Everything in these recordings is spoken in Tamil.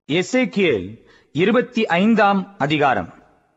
எசேக்கியேல் இருபத்தி ஐந்தாம் அதிகாரம்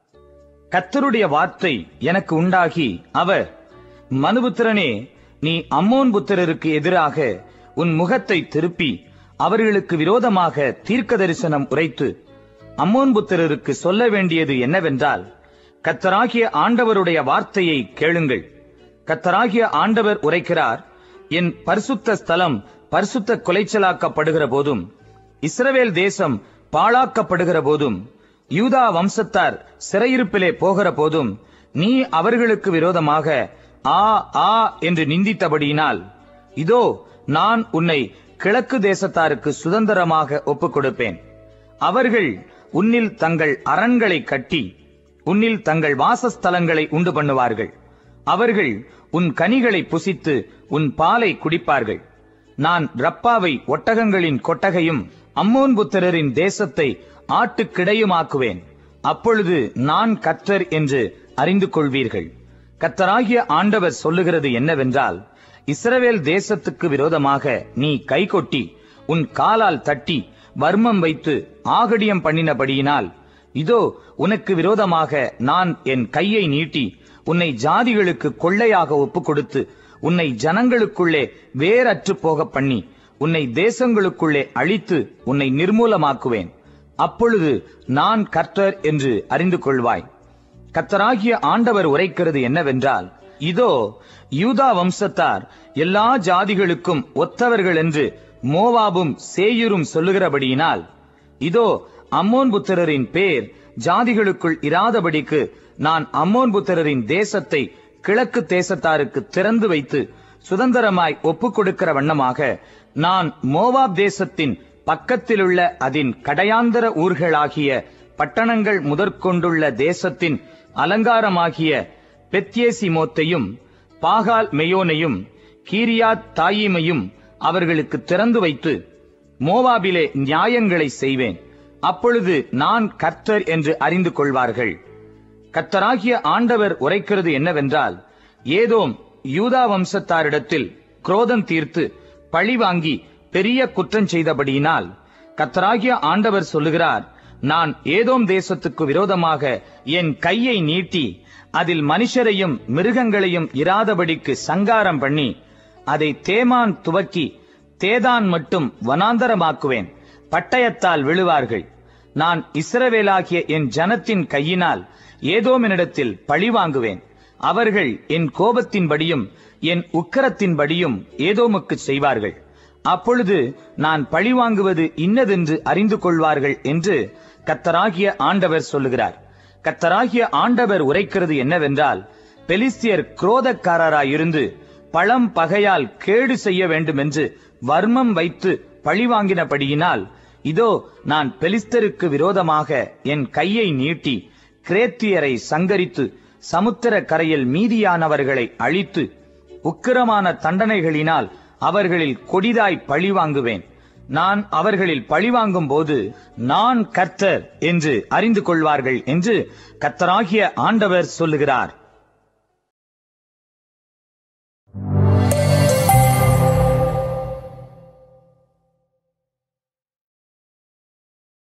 கர்த்தருடைய வார்த்தை எனக்கு உண்டாகி அவர் மனுபுத்திரனே நீ அம்மோன் புத்திரருக்கு எதிராக உன் முகத்தை திருப்பி அவர்களுக்கு விரோதமாக தீர்க்க தரிசனம் உரைத்து அம்மோன் புத்திரருக்கு சொல்ல வேண்டியது என்னவென்றால் கத்தராகிய ஆண்டவருடைய வார்த்தையை கேளுங்கள் கத்தராகிய ஆண்டவர் உரைக்கிறார் என் பரிசுத்த ஸ்தலம் பரிசுத்த குலைச்சலாக்கப்படுகிற போதும் இஸ்ரவேல் தேசம் பாழாக்கப்படுகிற போதும் யூதா வம்சத்தார் சிறையிருப்பிலே போகிற போதும் நீ அவர்களுக்கு விரோதமாக ஆ ஆ என்று நிந்தித்தபடியினால் இதோ நான் உன்னை கிழக்கு தேசத்தாருக்கு சுதந்திரமாக ஒப்புக் கொடுப்பேன் அவர்கள் உன்னில் தங்கள் அரண்களை கட்டி உன்னில் தங்கள் வாசஸ்தலங்களை உண்டு பண்ணுவார்கள் அவர்கள் உன் கனிகளை புசித்து உன் பாலை குடிப்பார்கள் நான் ரப்பாவை ஒட்டகங்களின் கொட்டகையும் அம்மோன் புத்திரரின் தேசத்தை ஆட்டுக்கிடையுமாக்குவேன் அப்பொழுது நான் கர்த்தர் என்று அறிந்து கொள்வீர்கள் கர்த்தராகிய ஆண்டவர் சொல்லுகிறது என்னவென்றால் இஸ்ரவேல் தேசத்துக்கு விரோதமாக நீ கைகொட்டி உன் காலால் தட்டி வர்மம் வைத்து ஆகடியம் பண்ணினபடியினால் இதோ உனக்கு விரோதமாக நான் என் கையை நீட்டி உன்னை ஜாதிகளுக்கு கொள்ளையாக ஒப்புக் கொடுத்து உன்னை ஜனங்களுக்குள்ளே வேரற்று போக பண்ணி உன்னை தேசங்களுக்குள்ளே அழித்து உன்னை நிர்மூலமாக்குவேன் அப்பொழுது நான் கர்த்தர் என்று அறிந்து கொள்வாய் கர்த்தராகிய ஆண்டவர் உரைக்கிறது என்னவென்றால் இதோ யூதா வம்சத்தார் எல்லா ஜாதிகளுக்கும் ஒத்தவர்கள் என்று மோவாபும் சேயூரும் சொல்லுகிறபடியினால் இதோ அம்மோன் புத்திரரின் பேர் ஜாதிகளுக்குள் இராதபடிக்கு நான் அம்மோன் புத்திரரின் தேசத்தை கிழக்கு தேசத்தாருக்கு திறந்து வைத்து சுதந்திரமாய் ஒப்புக் கொடுக்கிற வண்ணமாக நான் மோவாப் தேசத்தின் பக்கத்திலுள்ள அதன் கடையாந்தர ஊர்களாகிய பட்டணங்கள் முதற்கொண்டுள்ள தேசத்தின் அலங்காரமாகிய பெத்யேசிமோத்தையும் பாகால் மெயோனையும் கீரியாத் தாயிமையும் அவர்களுக்கு திறந்து வைத்து மோவாபிலே நியாயங்களை செய்வேன் அப்பொழுது நான் கர்த்தர் என்று அறிந்து கொள்வார்கள் கர்த்தராகிய ஆண்டவர் உரைக்கிறது என்னவென்றால் ஏதோம் யூதா வம்சத்தாரிடத்தில் குரோதம் தீர்த்து பழி வாங்கி பெரிய குற்றம் செய்தபடியினால் கர்த்தராகிய ஆண்டவர் சொல்லுகிறார் நான் ஏதோம் தேசத்துக்கு விரோதமாக என் கையை நீட்டி அதில் மனுஷரையும் மிருகங்களையும் இராதபடிக்கு சங்காரம் பண்ணி அதை தேமான் துவக்கி தேதான் மட்டும் வனாந்தரமாக்குவேன் பட்டயத்தால் விழுவார்கள் நான் இஸ்ரவேலாகிய என் ஜனத்தின் கையினால் ஏதோமினிடத்தில் பழி வாங்குவேன் அவர்கள் என் கோபத்தின்படியும் என் உக்கரத்தின்படியும் ஏதோமுக்கு செய்வார்கள் அப்பொழுது நான் பழி வாங்குவது இன்னதென்று அறிந்து கொள்வார்கள் என்று கத்தராகிய ஆண்டவர் சொல்லுகிறார் கத்தராகிய ஆண்டவர் உரைக்கிறது என்னவென்றால் பெலிஸ்தியர் குரோதக்காரராயிருந்து பழம் பகையால் கேடு செய்ய வேண்டுமென்று வர்மம் வைத்து பழி வாங்கினபடியினால் இதோ நான் பெலிஸ்தருக்கு விரோதமாக என் கையை நீட்டி கிரேத்தியரை சங்கரித்து சமுத்திர கரையில் மீதியானவர்களை அழித்து உக்கிரமான தண்டனைகளினால் அவர்களில் கொடிதாய் பழி வாங்குவேன் நான் அவர்களில் பழிவாங்கும் போது நான் கர்த்தர் என்று அறிந்து கொள்வார்கள் என்று கர்த்தராகிய ஆண்டவர் சொல்லுகிறார்